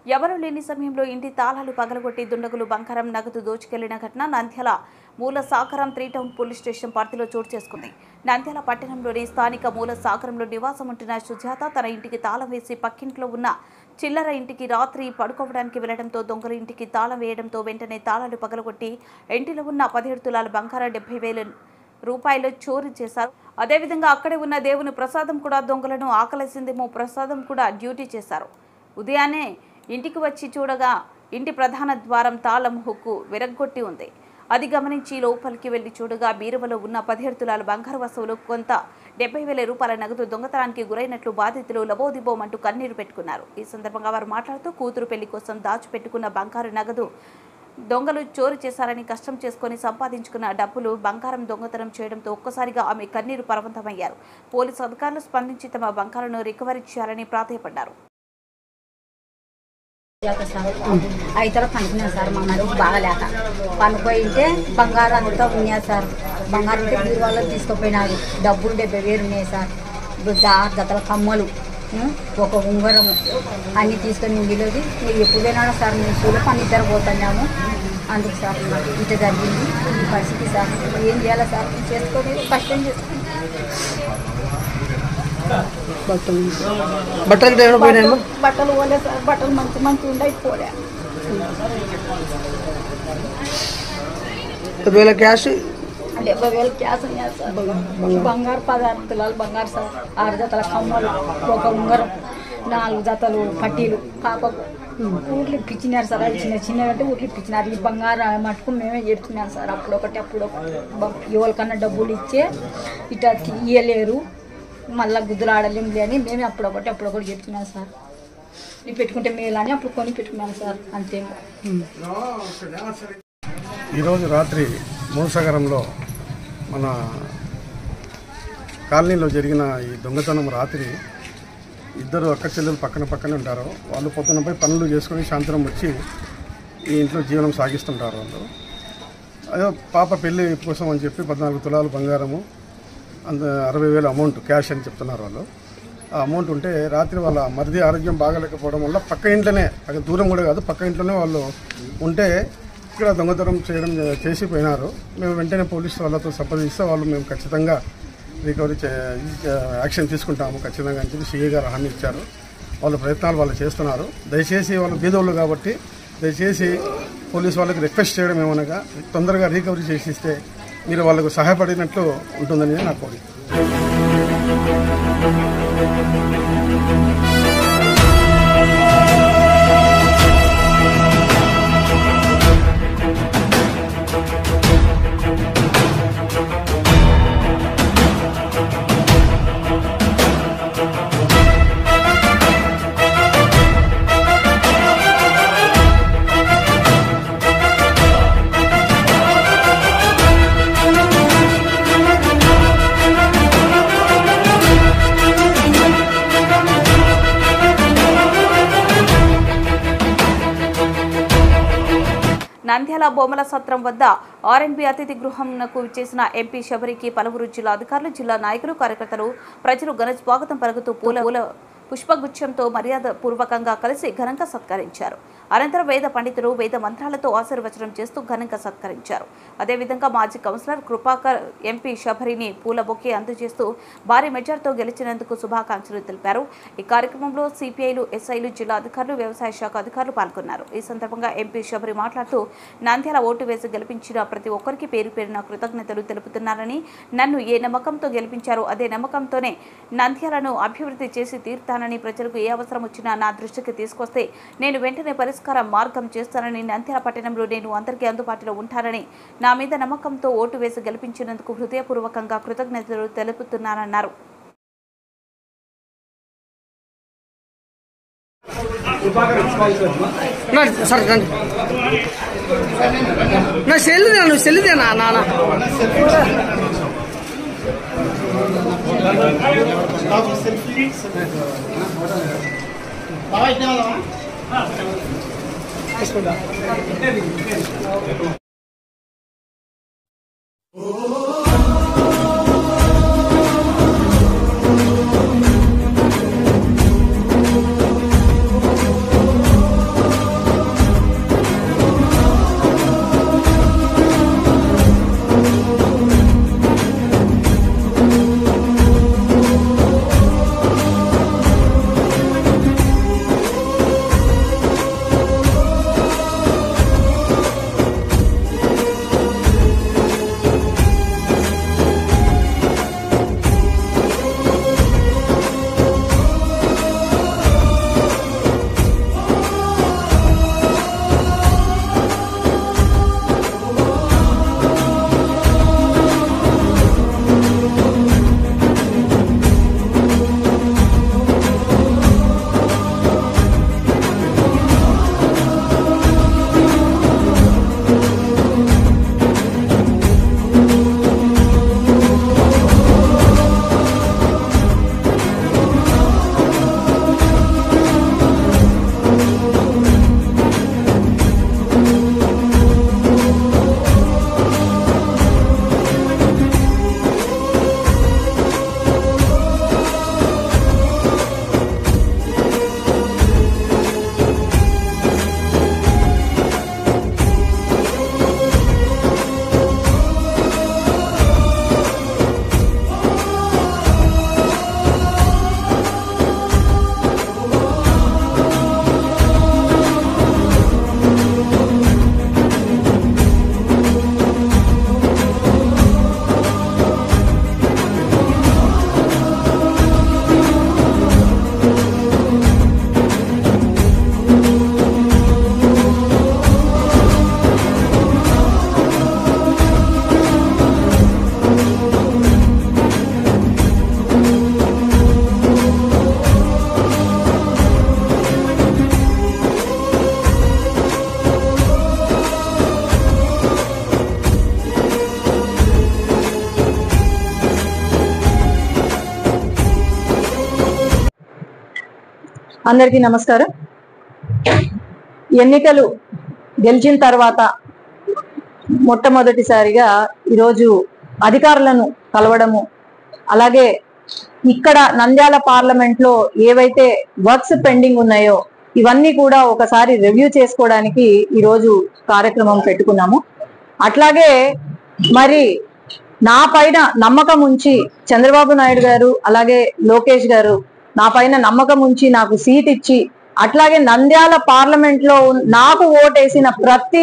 ఎవరూ లేని సమయంలో ఇంటి తాళాలు పగలగొట్టి దుండగులు బంగారం నగదు దోచుకెళ్లిన ఘటన నంద్యాల మూల సాగరం త్రీ టౌన్ పోలీస్ స్టేషన్ పరిధిలో చోటు చేసుకుంది నంద్యాల పట్టణంలోని స్థానిక మూల సాగరంలో నివాసం ఉంటున్న సుజాత తన ఇంటికి తాళం వేసి పక్కింట్లో ఉన్న చిల్లర ఇంటికి రాత్రి పడుకోవడానికి వెళ్లడంతో దొంగలు ఇంటికి తాళం వేయడంతో వెంటనే తాళాలు పగలగొట్టి ఇంటిలో ఉన్న పదిహేడు తులాల బంగారం డెబ్బై వేల రూపాయలు చోరీ చేశారు అదేవిధంగా అక్కడే ఉన్న దేవుని ప్రసాదం కూడా దొంగలను ఆకలేసిందేమో ప్రసాదం కూడా డ్యూటీ చేశారు ఉదయాన్నే ఇంటికి వచ్చి చూడగా ఇంటి ప్రధాన ద్వారం తాళం హుక్కు విరగ్గొట్టి ఉంది అది గమనించి లోపలికి వెళ్లి చూడగా బీరువలో ఉన్న పదిహేడు తులాల బంగారు వస్తువులు కొంత డెబ్బై వేల రూపాయల నగదు దొంగతనానికి గురైనట్లు బాధితులు లబోదిబోమంటూ కన్నీరు పెట్టుకున్నారు ఈ సందర్భంగా వారు మాట్లాడుతూ కూతురు పెళ్లి కోసం దాచిపెట్టుకున్న బంగారు నగదు దొంగలు చోరీ చేశారని కష్టం చేసుకొని సంపాదించుకున్న డబ్బులు బంగారం దొంగతనం చేయడంతో ఒక్కసారిగా ఆమె కన్నీరు పర్వంతమయ్యారు పోలీసు అధికారులు స్పందించి తమ బంగారును రికవరీ చేయాలని ప్రాధాయపడ్డారు చేత సార్ అయితే పనుకున్నాను సార్ మా మనిషి బాగలేక పనుకోయి ఉంటే బంగారం అంతా ఉన్నాయి సార్ బంగారం ఉంటే బీరువాలో తీసుకుపోయినారు డబ్బులు డెబ్బై వేలు ఉన్నాయి సార్ జాగ్రత్త జతల కమ్మలు ఉం, ఒక ఉంగరము అన్ని తీసుకొని ఉండిలోది మీరు ఎప్పుడు పోయినాడో సార్ మేము స్కూల్లో పని ఇద్దరు పోతున్నాము అందుకు సార్ నాకు ఇట జరిగింది ఈ పరిస్థితి సార్ ఏం చేయాలి సార్ చేసుకోలేదు కష్టం చేసుకుని బట్టలు ఏమైనా పోయినాయమ్మా బట్టలు పోలే సార్ బట్టలు మంచి మంచి ఉండే పోలే వేల క్యాష్ డెబ్బై వేలు క్యాష్ ఉన్నాయి సార్ బంగారు పదహారు తులాలు బంగారు సార్ ఆరు జతల కమ్మలు ఒక ఉంగరం నాలుగు జతలు పట్టీలు పాపకు ఊర్లు ఇప్పించినారు సార్ అది చిన్న చిన్నవి అంటే ఊర్లు ఇప్పించినారు ఈ బంగారు మటుకు మేమే చెప్తున్నాం సార్ అప్పుడు ఒకటి అప్పుడు ఒకటి బ- ఎవరికన్నా డబ్బులు ఇచ్చే ఇట్లా తీయలేరు మళ్ళీ గుద్దులాడలేం అని మేమే అప్పుడు ఒకటి అప్పుడు ఒకటి చెప్తున్నాం సార్ ఇది పెట్టుకుంటే మేలు అని అప్పుడు కొని పెట్టుకున్నాం సార్ అంతే ఈరోజు రాత్రి మూసగరంలో మన కాలనీలో జరిగిన ఈ దొంగతనం రాత్రి ఇద్దరు అక్క చెల్లెలు పక్కన పక్కన ఉంటారు వాళ్ళు పొద్దున పోయి పనులు చేసుకొని సాయంత్రం వచ్చి ఈ ఇంట్లో జీవనం సాగిస్తుంటారు వాళ్ళు అదే పాప పెళ్లి కోసం అని చెప్పి పద్నాలుగు తులాలు బంగారము అంత అరవై వేలు అమౌంట్ క్యాష్ అని చెప్తున్నారు వాళ్ళు ఆ అమౌంట్ ఉంటే రాత్రి వాళ్ళ మరిది ఆరోగ్యం బాగాలేకపోవడం వల్ల పక్క ఇంట్లోనే అక్కడ దూరం కూడా కాదు పక్క ఇంట్లోనే వాళ్ళు ఉంటే ఇక్కడ దొంగతనం చేయడం చేసి పోయినారు మేము వెంటనే పోలీసు వాళ్ళతో సంప్రదిస్తే వాళ్ళు మేము ఖచ్చితంగా రికవరీ చే యాక్షన్ తీసుకుంటాము ఖచ్చితంగా అని చెప్పి సీఏ గారు హామీ ఇచ్చారు వాళ్ళ ప్రయత్నాలు వాళ్ళు చేస్తున్నారు దయచేసి వాళ్ళు బీదోళ్ళు కాబట్టి దయచేసి పోలీసు వాళ్ళకి రిక్వెస్ట్ చేయడం ఏమనగా తొందరగా రికవరీ చేసి ఇస్తే మీరు వాళ్ళకు సహాయపడినట్లు ఉంటుందని నా కోరిక నంద్యాల బొమ్మల సత్రం వద్ద ఆర్ఎన్బి అతిథి గృహంకు చేసిన ఎంపీ శబరికి పలువురు జిల్లా అధికారులు జిల్లా నాయకులు కార్యకర్తలు ప్రజలు ఘన స్వాగతం పలుకుతూ పూల పూల పుష్పగుచ్చంతో మర్యాద పూర్వకంగా కలిసి ఘనంగా సత్కరించారు అనంతరం వేద పండితులు వేద మంత్రాలతో ఆశీర్వచనం చేస్తూ ఘనంగా సత్కరించారు అదేవిధంగా మాజీ కౌన్సిలర్ కృపాకర్ ఎంపీ శబరిని పూల బొకే అందజేస్తూ భారీ మెజార్తో గెలిచినందుకు శుభాకాంక్షలు తెలిపారు ఈ కార్యక్రమంలో సిపిఐలు ఎస్ఐలు జిల్లా అధికారులు వ్యవసాయ శాఖ అధికారులు పాల్గొన్నారు ఈ సందర్భంగా ఎంపీ శబరి మాట్లాడుతూ నంద్యాల ఓటు వేసి గెలిపించిన ప్రతి ఒక్కరికి పేరు పేరున కృతజ్ఞతలు తెలుపుతున్నారని నన్ను ఏ నమ్మకంతో గెలిపించారో అదే నమ్మకంతోనే నంద్యాలను అభివృద్ధి చేసి తీరుతానని ప్రజలకు ఏ అవసరం వచ్చినా నా దృష్టికి తీసుకొస్తే నేను వెంటనే పరిష్కార మార్గం చేస్తానని నంద్యాల పట్టణంలో నేను అందరికీ అందుబాటులో ఉంటానని నా మీద నమ్మకంతో ఓటు వేసి గెలిపించినందుకు హృదయపూర్వకంగా కృతజ్ఞతలు తెలుపుతున్నానన్నారు నా సార్ రండి నా సెల్లుదే నువ్వు సెల్లుదేనా నాన్న అందరికీ నమస్కారం ఎన్నికలు గెలిచిన తర్వాత మొట్టమొదటిసారిగా ఈరోజు అధికారులను కలవడము అలాగే ఇక్కడ నంద్యాల పార్లమెంట్ లో ఏవైతే వర్క్స్ పెండింగ్ ఉన్నాయో ఇవన్నీ కూడా ఒకసారి రివ్యూ చేసుకోవడానికి ఈరోజు కార్యక్రమం పెట్టుకున్నాము అట్లాగే మరి నా పైన నమ్మకం ఉంచి చంద్రబాబు నాయుడు గారు అలాగే లోకేష్ గారు నా పైన నమ్మకం ఉంచి నాకు సీట్ ఇచ్చి అట్లాగే నంద్యాల పార్లమెంట్ లో ఉన్- నాకు ఓటేసిన ప్రతి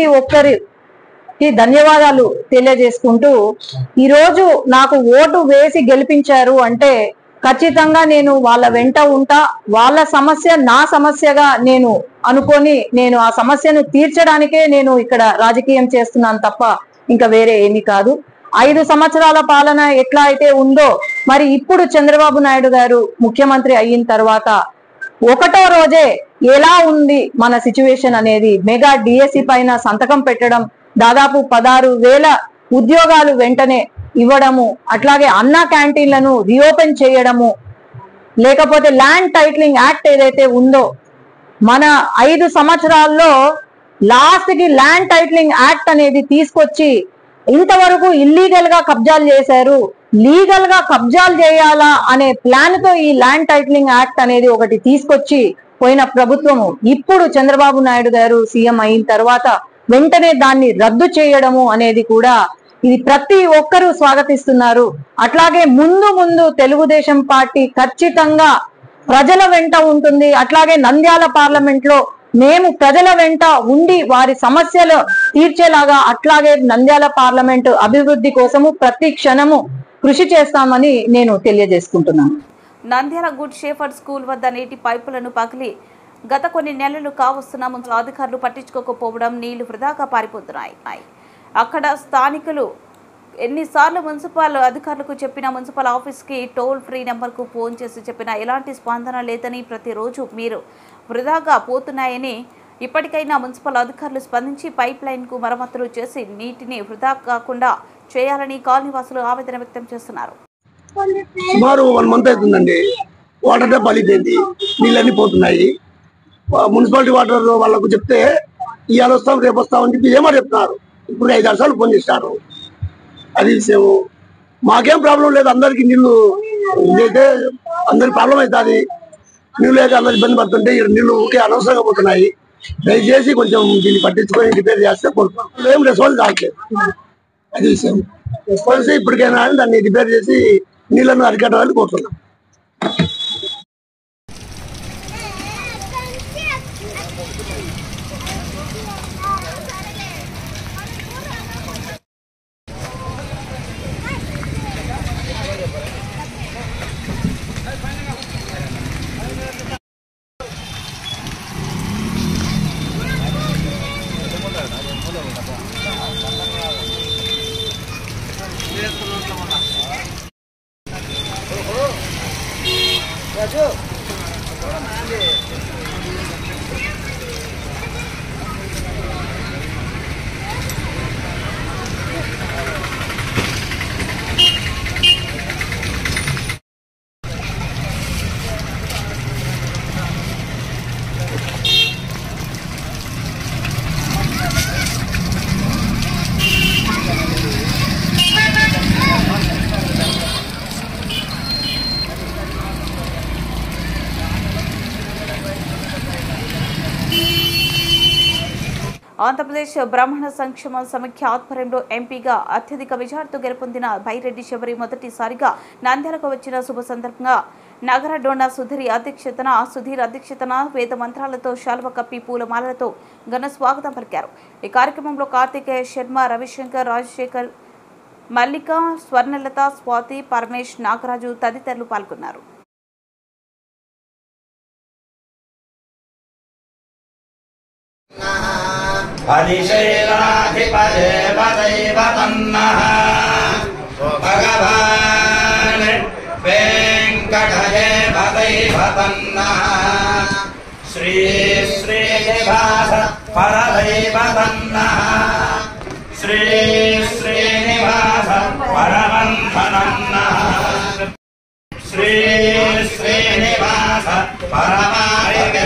ఒక్కరికి ధన్యవాదాలు తెలియజేసుకుంటూ ఈ రోజు నాకు ఓటు వేసి గెలిపించారు అంటే ఖచ్చితంగా నేను వాళ్ళ వెంట ఉంటా వాళ్ళ సమస్య నా సమస్యగా నేను అనుకొని నేను ఆ సమస్యను తీర్చడానికే నేను ఇక్కడ రాజకీయం చేస్తున్నాను తప్ప ఇంకా వేరే ఏమీ కాదు ఐదు సంవత్సరాల పాలన ఎట్లా అయితే ఉందో మరి ఇప్పుడు చంద్రబాబు నాయుడు గారు ముఖ్యమంత్రి అయిన తర్వాత ఒకటో రోజే ఎలా ఉంది మన సిచ్యువేషన్ అనేది మెగా డిఎస్సి పైన సంతకం పెట్టడం దాదాపు పదహారు వేల ఉద్యోగాలు వెంటనే ఇవ్వడము అట్లాగే అన్నా క్యాంటీన్లను రీఓపెన్ చేయడము లేకపోతే ల్యాండ్ టైటిలింగ్ యాక్ట్ ఏదైతే ఉందో మన ఐదు సంవత్సరాల్లో లాస్ట్ కి ల్యాండ్ టైటిలింగ్ యాక్ట్ అనేది తీసుకొచ్చి ఇంతవరకు ఇల్లీగల్ గా కబ్జాలు చేశారు లీగల్ గా కబ్జాలు చేయాలా అనే ప్లాన్ తో ఈ ల్యాండ్ టైటిలింగ్ యాక్ట్ అనేది ఒకటి తీసుకొచ్చి పోయిన ప్రభుత్వము ఇప్పుడు చంద్రబాబు నాయుడు గారు సీఎం అయిన తర్వాత వెంటనే దాన్ని రద్దు చేయడము అనేది కూడా ఇది ప్రతి ఒక్కరూ స్వాగతిస్తున్నారు అట్లాగే ముందు ముందు తెలుగుదేశం పార్టీ ఖచ్చితంగా ప్రజల వెంట ఉంటుంది అట్లాగే నంద్యాల పార్లమెంట్ లో మేము ప్రజల వెంట ఉండి వారి సమస్యలు తీర్చేలాగా అట్లాగే నంద్యాల పార్లమెంట్ అభివృద్ధి కోసము ప్రతి క్షణము కృషి చేస్తామని నేను తెలియజేసుకుంటున్నాను నంద్యాల గుడ్ షేఫర్డ్ స్కూల్ వద్ద నీటి పైపులను పగిలి గత కొన్ని నెలలు కావస్తున్న మున్సిపల్ అధికారులు పట్టించుకోకపోవడం నీళ్లు వృధాగా పారిపోతున్నాయి అక్కడ స్థానికులు ఎన్నిసార్లు మున్సిపల్ అధికారులకు చెప్పిన మున్సిపల్ ఆఫీస్కి టోల్ ఫ్రీ నెంబర్కు ఫోన్ చేసి చెప్పినా ఎలాంటి స్పందన లేదని ప్రతిరోజు మీరు వృధాగా పోతున్నాయని ఇప్పటికైనా మున్సిపల్ అధికారులు స్పందించి పైప్ లైన్కు మరమ్మతులు చేసి నీటిని వృధా కాకుండా చేయాలని కాలనీవాసులు ఆవేదన వ్యక్తం చేస్తున్నారు సుమారు వన్ మంత్ అవుతుందండి వాటర్ ట్యాప్ పలిపోయింది నీళ్ళన్నీ పోతున్నాయి ఆ, మున్సిపాలిటీ వాటర్ వాళ్ళకు చెప్తే ఇవాళ వస్తాం రేపు వస్తామని చెప్పి ఏమో చెప్తున్నారు ఇప్పుడు ఐదు ఆరు సార్లు ఫోన్ చేశారు అది విషయం మాకేం ప్రాబ్లం లేదు అందరికి నీళ్లు ఇదైతే అందరికి ప్రాబ్లం అవుతుంది నీళ్ళు లేక అందరు ఇబ్బంది పడుతుంటే ఈ నీళ్లు ఊకే అనవసరంగా పోతున్నాయి దయచేసి కొంచెం దీన్ని పట్టించుకొని రిపేర్ చేస్తే కోరుతున్నాం ఏం రెస్పాన్స్ కావట్లేదు అది విషయం రెస్పాన్స్ ఇప్పటికైనా కానీ దాన్ని రిపేర్ చేసి నీళ్లను అరికట్టాలని కోరుతున్నాం ఆంధ్రప్రదేశ్ బ్రాహ్మణ సంక్షేమ సమైక్య ఆధ్వర్యంలో ఎంపీగా అత్యధిక మెజార్టీతో గెలుపొందిన బైరెడ్డి శబరి మొదటిసారిగా నంద్యాలకు వచ్చిన శుభ సందర్భంగా నగర డోనా సుధీర్ అధ్యక్షతన సుధీర్ అధ్యక్షతన వేద మంత్రాలతో శాల్వ కప్పి పూలమాలలతో ఘన స్వాగతం పలికారు ఈ కార్యక్రమంలో కార్తికేయ శర్మ రవిశంకర్ రాజశేఖర్ మల్లిక స్వర్ణలత స్వాతి పరమేష్ నాగరాజు తదితరులు పాల్గొన్నారు अधिशैलाधिपदेव दैव तन्नः भगवान् वेङ्कटदेव दैव तन्नः श्री श्रीनिवास परदैव तन्नः श्री श्रीनिवास परमन्थनन्नः श्री श्रीनिवास परमारिगे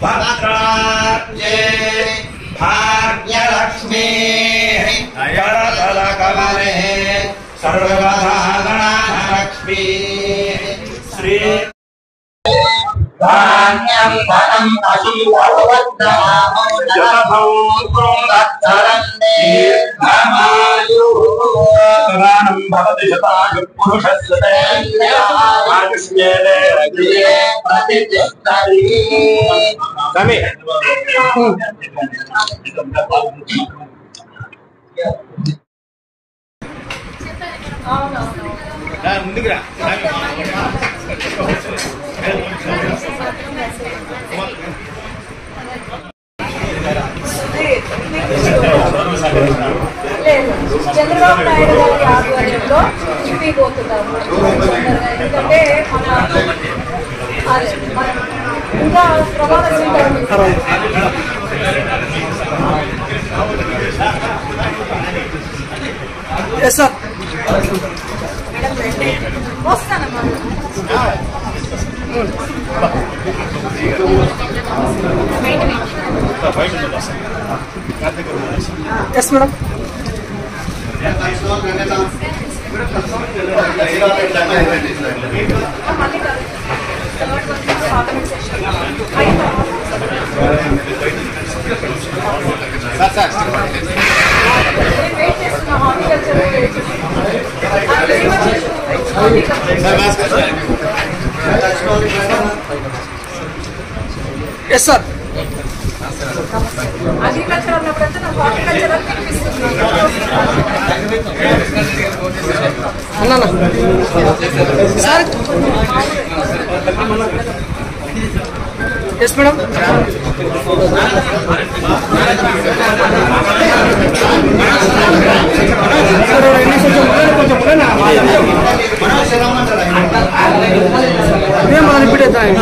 भद्राज्ये भाग्यलक्ष्मी करतलकमले सर्वदा गणालक्ष्मी श्री धान्यं धनं दीर्घमायुः भवति शतायुः पुरुषस्य समी ముందుకు రా లేదు చంద్రబాబు నాయుడు గారి ఆధ్వర్యంలో ఇంటికి పోతున్నాము ఎందుకంటే మన అదే, మన- ఇంకా ప్రమాద స్వీకారం ఎస్ సార్ వస్తానమ్మా ఎస్ మేడం నేను వెయిట్ చేస్తున్నా horticulture wait yes sir agriculture ఉన్నప్పుడంతా నాకు హార్టికల్చర్ అని వినిపిస్తుంది అన్నా సార్ ఎస్ మేడం మేము మనం రిపీట్ అవుతాం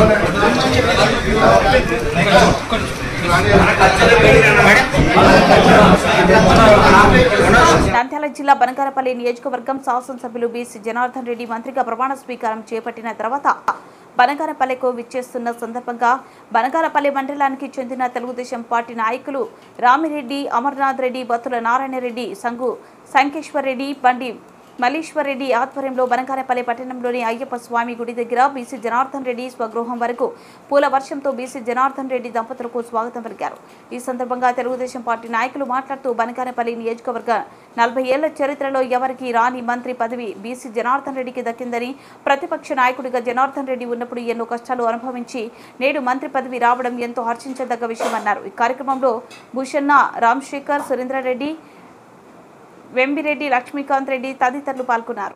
నంద్యాల జిల్లా బనకారపల్లి నియోజకవర్గం శాసనసభ్యులు బీసీ జనార్దన్ రెడ్డి మంత్రిగా ప్రమాణ స్వీకారం చేపట్టిన తర్వాత బనగానపల్లెకు విచ్చేస్తున్న సందర్భంగా బనగానపల్లి మండలానికి చెందిన తెలుగుదేశం పార్టీ నాయకులు రామిరెడ్డి అమర్నాథ్ రెడ్డి బత్తుల నారాయణ రెడ్డి సంగు సంకేశ్వర్ రెడ్డి బండి మల్లీశ్వర్ రెడ్డి ఆధ్వర్యంలో బనగానపల్లి పట్టణంలోని అయ్యప్ప స్వామి గుడి దగ్గర బీసీ జనార్దన్ రెడ్డి స్వగృహం వరకు పూల వర్షంతో బీసీ జనార్దన్ రెడ్డి దంపతులకు స్వాగతం పలికారు ఈ సందర్భంగా తెలుగుదేశం పార్టీ నాయకులు మాట్లాడుతూ బనగానపల్లి నియోజకవర్గ నలభై ఏళ్ల చరిత్రలో ఎవరికి రాని మంత్రి పదవి బీసీ జనార్దన్ రెడ్డికి దక్కిందని ప్రతిపక్ష నాయకుడిగా జనార్దన్ రెడ్డి ఉన్నప్పుడు ఎన్నో కష్టాలు అనుభవించి నేడు మంత్రి పదవి రావడం ఎంతో హర్షించదగ్గ విషయమన్నారు ఈ కార్యక్రమంలో భూషన్న రామ్శేఖర్ సురేంద్రారెడ్డి వెంబిరెడ్డి లక్ష్మీకాంత్ రెడ్డి తదితరులు పాల్గొన్నారు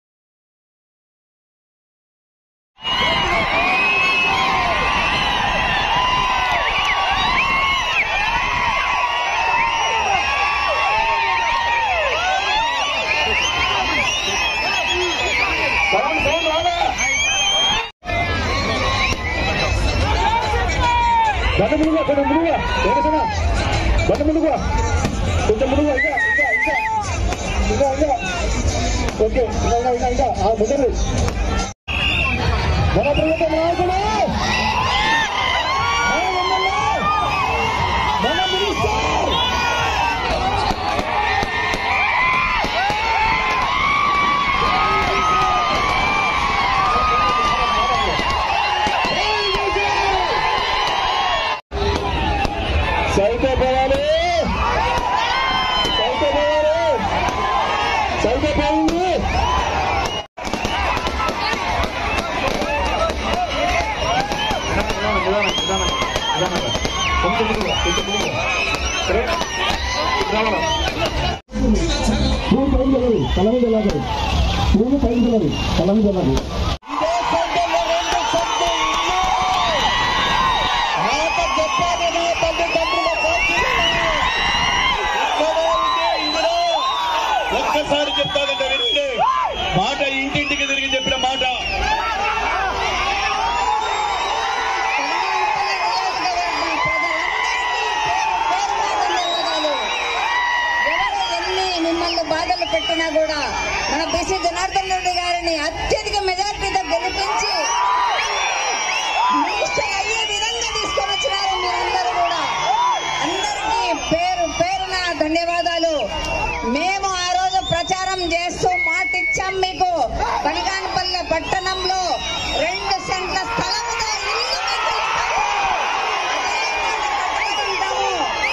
బండ ముందుగా కొంచెం ముందుగా ఏకసనా బండ ముందుగా కొంచెం ముందుగా ఇంకా ఇంకా ఇంకా ఇంకా ఇంకా ఓకే ఇంకా ఇంకా ఇంకా ఇంకా ఆ ముందు మన ప్రభుత్వం నాయకుడు మన మినిస్టర్ సైతే పోవాలి సైతే పోవాలి సైతే పోయింది పూలు పైకి వెళ్ళదు తల మీద వెళ్ళదు పూలు పైకి వెళ్ళదు తల మీద వెళ్ళదు ఒక్కసారి చెప్తానంటే వినండి మాట ఇంటింటికి తిరిగి చెప్పిన మాట ఎవరు ఎన్ని మిమ్మల్ని బాధలు పెట్టినా కూడా మన బీసీ జనార్దన్ రెడ్డి గారిని అత్యధిక మెజార్టీతో గెలిపించి మినిస్టర్ అయ్యే విధంగా తీసుకొని వచ్చినారు ప్రచారం చేస్తూ మాట ఇచ్చాం మీకు బనగానపల్లె పట్టణంలో రెండు సెంట్ల స్థలముతో ఇల్లు కట్టిస్తాము.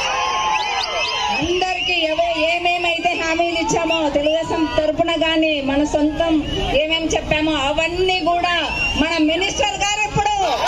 అందరికి ఎవ ఏమేమైతే హామీలు ఇచ్చామో తెలుగుదేశం తరపున గాని మన సొంతం ఏమేం చెప్పామో అవన్నీ కూడా మన మినిస్టర్ గారు ఇప్పుడు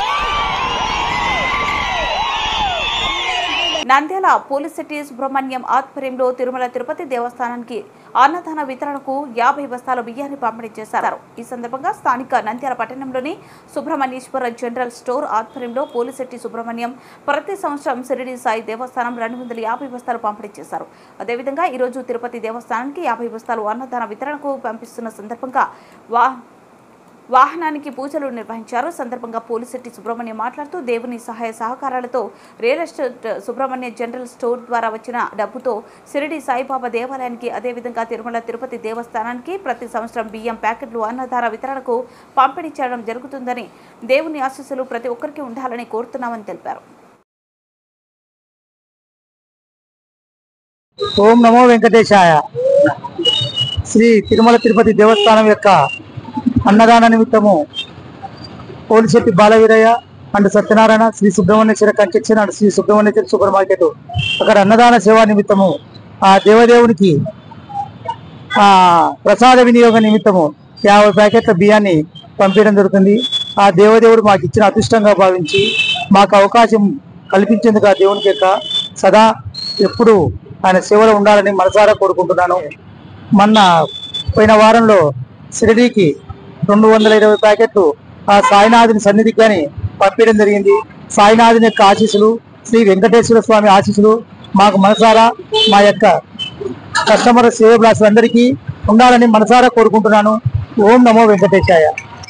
నంద్యాల పోలీస్ సిటీ సుబ్రహ్మణ్యం ఆధ్వర్యంలో తిరుమల తిరుపతి దేవస్థానానికి అన్నదాన వితరణకు యాభై బస్తాల బియ్యాన్ని పంపిణీ చేశారు ఈ సందర్భంగా స్థానిక నంద్యాల పట్టణంలోని సుబ్రహ్మణ్యేశ్వర జనరల్ స్టోర్ ఆధ్వర్యంలో పోలీస్ సిటీ సుబ్రహ్మణ్యం ప్రతి సంవత్సరం సిరిడి సాయి దేవస్థానం రెండు వందల యాభై బస్తాలు పంపిణీ చేశారు అదేవిధంగా ఈరోజు తిరుపతి దేవస్థానానికి యాభై బస్తాలు అన్నదాన వితరణకు పంపిస్తున్న సందర్భంగా వా వాహనానికి పూజలు నిర్వహించారు సందర్భంగా పోలిశెట్టి సుబ్రహ్మణ్యం మాట్లాడుతూ దేవుని సహాయ సహకారాలతో real estate Subrahmanya general store ద్వారా వచ్చిన డబ్బుతో సిరిడి సాయిబాబా దేవాలయానికి అదేవిధంగా తిరుమల తిరుపతి దేవస్థానానికి ప్రతి సంవత్సరం బియ్యం ప్యాకెట్లు అన్నదాన వితరణకు పంపిణీ చేయడం జరుగుతుందని దేవుని ఆశీస్సులు ప్రతి ఒక్కరికి ఉండాలని కోరుతున్నామని తెలిపారు ఓం నమో వెంకటేశాయ శ్రీ తిరుమల తిరుపతి దేవస్థానం యొక్క అన్నదాన నిమిత్తము Polisetti Balaveeraiah and Satyanarayana Sri Subrahmanyeswara construction and Sri Subrahmanyeswara super market అక్కడ అన్నదాన సేవా నిమిత్తము ఆ దేవదేవునికి ఆ ప్రసాద వినియోగ నిమిత్తము యాభై ప్యాకెట్ల బియ్యాన్ని పంపించడం జరుగుతుంది ఆ దేవదేవుడు మాకు ఇచ్చిన అదృష్టంగా భావించి మాకు అవకాశం కల్పించేందుకు ఆ దేవునికి యొక్క సదా ఎప్పుడు ఆయన సేవలో ఉండాలని మనసారా కోరుకుంటున్నాను మొన్న పోయిన వారంలో షిరిడీకి రెండు వందల ఇరవై ప్యాకెట్లు ఆ సాయినాథుని సన్నిధికి కానీ పంపించడం జరిగింది సాయినాథుని యొక్క ఆశీస్సులు శ్రీ వెంకటేశ్వర స్వామి ఆశీస్సులు మాకు మనసారా మా యొక్క కస్టమర్ సేవకులందరికీ ఉండాలని మనసారా కోరుకుంటున్నాను ఓం నమో వెంకటేశాయ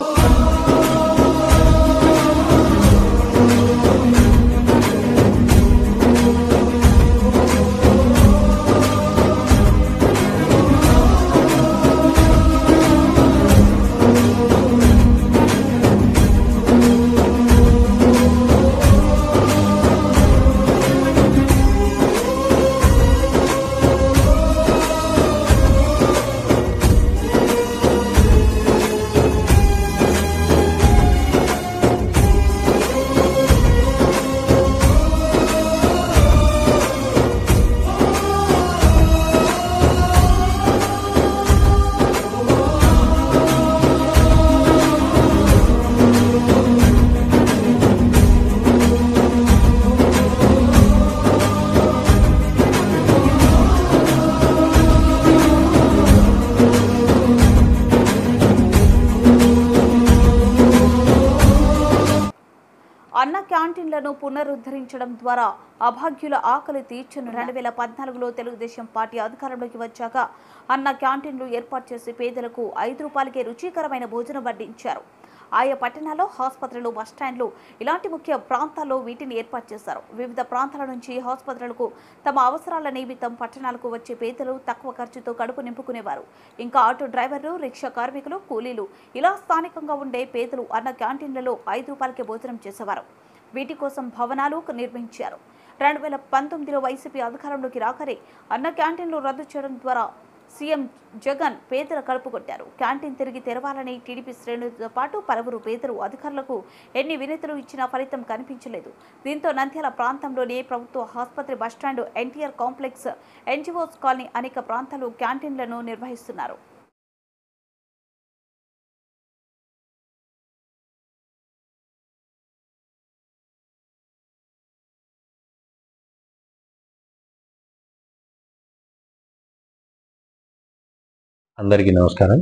అన్న క్యాంటీన్లను పునరుద్ధరించడం ద్వారా అభాగ్యుల ఆకలి తీర్చను రెండు వేల పద్నాలుగులో తెలుగుదేశం పార్టీ అధికారంలోకి వచ్చాక అన్న క్యాంటీన్లు ఏర్పాటు చేసి పేదలకు ఐదు రూపాయలకే రుచికరమైన భోజనం వడ్డించారు ఆయా పట్టణాల్లో ఆసుపత్రులు బస్టాండ్లు ఇలాంటి ముఖ్య ప్రాంతాల్లో వీటిని ఏర్పాటు చేశారు వివిధ ప్రాంతాల నుంచి ఆసుపత్రులకు తమ అవసరాల నిమిత్తం పట్టణాలకు వచ్చే పేదలు తక్కువ ఖర్చుతో కడుపు నింపుకునేవారు ఇంకా ఆటో డ్రైవర్లు రిక్షా కార్మికులు కూలీలు ఇలా స్థానికంగా ఉండే పేదలు అన్న క్యాంటీన్లలో ఐదు రూపాయలకే భోజనం చేసేవారు వీటి కోసం భవనాలు నిర్మించారు రెండు వేల పంతొమ్మిదిలో వైసీపీ అధికారంలోకి రాకరే అన్న క్యాంటీన్లు రద్దు చేయడం ద్వారా సీఎం జగన్ పేదల కడుపు కొట్టారు క్యాంటీన్ తిరిగి తెరవాలని టీడీపీ శ్రేణులతో పాటు పలువురు పేదలు అధికారులకు ఎన్ని వినతులు ఇచ్చినా ఫలితం కనిపించలేదు దీంతో నంద్యాల ప్రాంతంలోని ప్రభుత్వ ఆసుపత్రి bus stand NTR complex NGOs colony అనేక ప్రాంతాలు క్యాంటీన్లను నిర్వహిస్తున్నారు అందరికీ నమస్కారం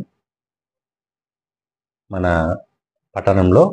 మన పట్టణంలో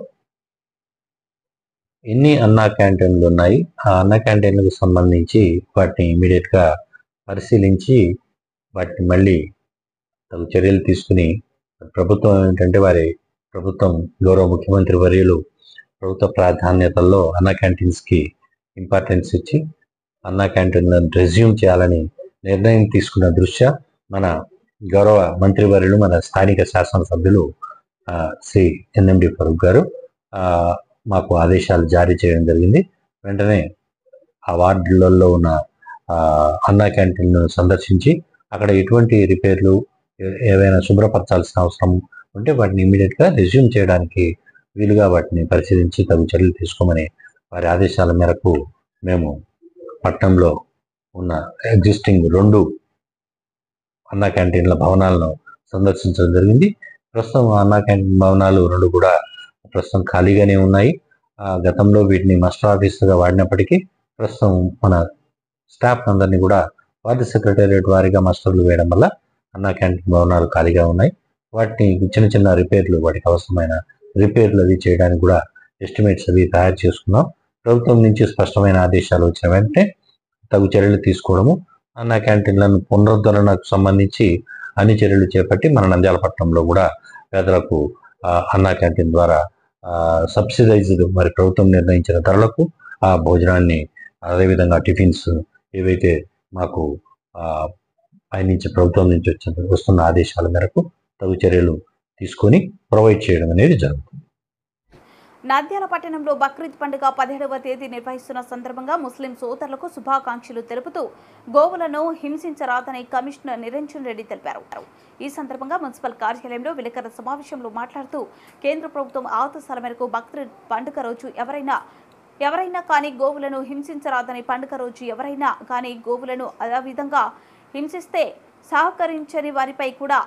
ఎన్ని అన్నా క్యాంటీన్లు ఉన్నాయి ఆ అన్నా క్యాంటీన్లకు సంబంధించి వాటిని ఇమీడియట్గా పరిశీలించి వాటిని మళ్ళీ తగు చర్యలు తీసుకుని ప్రభుత్వం ఏంటంటే వారి ప్రభుత్వం గౌరవ ముఖ్యమంత్రి వర్యులు ప్రభుత్వ ప్రాధాన్యతల్లో అన్నా క్యాంటీన్స్కి ఇంపార్టెన్స్ ఇచ్చి అన్నా క్యాంటీన్లను రెజ్యూమ్ చేయాలని నిర్ణయం తీసుకున్న దృష్ట్యా మన గౌరవ మంత్రివర్యులు మన స్థానిక శాసనసభ్యులు ఆ, శ్రీ ఎన్ఎండి ఫరూక్ గారు ఆ, మాకు ఆదేశాలు జారీ చేయడం జరిగింది వెంటనే ఆ వార్డులలో ఉన్న ఆ, అన్నా క్యాంటీన్ను సందర్శించి అక్కడ ఎటువంటి రిపేర్లు ఏ- ఏవైనా శుభ్రపరచాల్సిన అవసరం ఉంటే వాటిని ఇమీడియట్గా రెజ్యూమ్ చేయడానికి వీలుగా వాటిని పరిశీలించి తగు చర్యలు తీసుకోమని వారి ఆదేశాల మేరకు మేము పట్టణంలో ఉన్న ఎగ్జిస్టింగ్ రెండు అన్నా క్యాంటీన్ల భవనాలను సందర్శించడం జరిగింది ప్రస్తుతం ఆ అన్నా క్యాంటీన్ భవనాలు రెండు కూడా ప్రస్తుతం ఖాళీగానే ఉన్నాయి ఆ గతంలో వీటిని మాస్టర్ ఆఫీసుగా వాడినప్పటికీ ప్రస్తుతం మన స్టాఫ్ అందరినీ కూడా వార్డు సెక్రటేరియట్ వారీగా మాస్టర్లు వేయడం వల్ల అన్నా క్యాంటీన్ భవనాలు ఖాళీగా ఉన్నాయి వాటిని చిన్న చిన్న రిపేర్లు వాటికి అవసరమైన రిపేర్లు అవి చేయడానికి కూడా ఎస్టిమేట్స్ అవి తయారు చేసుకున్నాం ప్రభుత్వం నుంచి స్పష్టమైన ఆదేశాలు వచ్చిన వెంటనే తగు చర్యలు తీసుకోవడము అన్న క్యాంటీన్లను పునరుద్ధరణకు సంబంధించి అన్ని చర్యలు చేపట్టి మన నంద్యాల పట్టణంలో కూడా పేదలకు ఆ, అన్నా క్యాంటీన్ ద్వారా సబ్సిడైజ్డ్ మరి ప్రభుత్వం నిర్ణయించిన ధరలకు ఆ భోజనాన్ని అదేవిధంగా టిఫిన్స్ ఏవైతే మాకు ఆ, పైనుంచి ప్రభుత్వం నుంచి వచ్చిన వస్తున్న ఆదేశాల మేరకు తగు చర్యలు తీసుకొని ప్రొవైడ్ చేయడం అనేది జరుగుతుంది నంద్యాల పట్టణంలో బక్రీద్ పండుగ పదిహేడవ తేదీ నిర్వహిస్తున్న సందర్భంగా ముస్లిం సోదరులకు శుభాకాంక్షలు తెలుపుతూ గోవులను హింసించరాదని కమిషనర్ నిరంజన్ రెడ్డి తెలిపారు ఈ సందర్భంగా మున్సిపల్ కార్యాలయంలో విలేకరుల సమావేశంలో మాట్లాడుతూ కేంద్ర ప్రభుత్వం ఆదేశాల మేరకు బక్రీద్ పండుగ రోజు ఎవరైనా ఎవరైనా కానీ గోవులను హింసించరాదని పండుగ రోజు ఎవరైనా కానీ గోవులను ఆ విధంగా హింసిస్తే సహకరించని వారిపై కూడా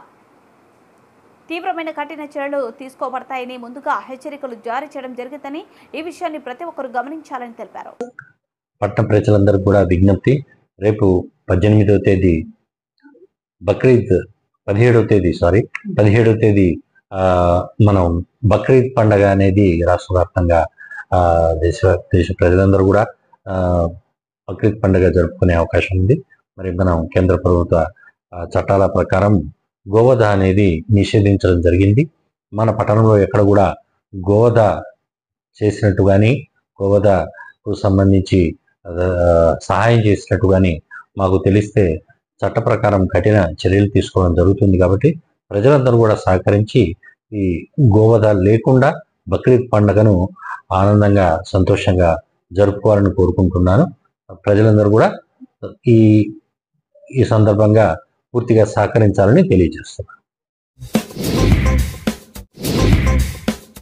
తీవ్రమైన కఠిన చర్యలు తీసుకోబడతాయని ముందుగా హెచ్చరికలు జారీ చేయడం జరిగిందని ఈ విషయాన్ని ప్రతి ఒక్కరూ గమనించాలని తెలిపారు పట్టణ ప్రజలందరికీ కూడా విజ్ఞప్తి రేపు పద్దెనిమిదవ తేదీ బక్రీద్ పదిహేడవ తేదీ సారీ పదిహేడవ తేదీ ఆ, మనం బక్రీద్ పండగ అనేది రాష్ట్ర వ్యాప్తంగా ఆ, దేశ దేశ ప్రజలందరూ కూడా ఆ, బక్రీద్ పండుగ జరుపుకునే అవకాశం ఉంది మరి మనం కేంద్ర ప్రభుత్వ ఆ, చట్టాల ప్రకారం గోవధ అనేది నిషేధించడం జరిగింది మన పట్టణంలో ఎక్కడ కూడా గోవధ చేసినట్టు కానీ గోవధకు సంబంధించి ఆ, సహాయం చేసినట్టు కానీ మాకు తెలిస్తే చట్ట ప్రకారం కఠిన చర్యలు తీసుకోవడం జరుగుతుంది కాబట్టి ప్రజలందరూ కూడా సహకరించి ఈ గోవధ లేకుండా బక్రీద్ పండుగను ఆనందంగా సంతోషంగా జరుపుకోవాలని కోరుకుంటున్నాను ప్రజలందరూ కూడా ఈ ఈ సందర్భంగా పూర్తిగా సహకరించాలని తెలియజేస్తున్నాను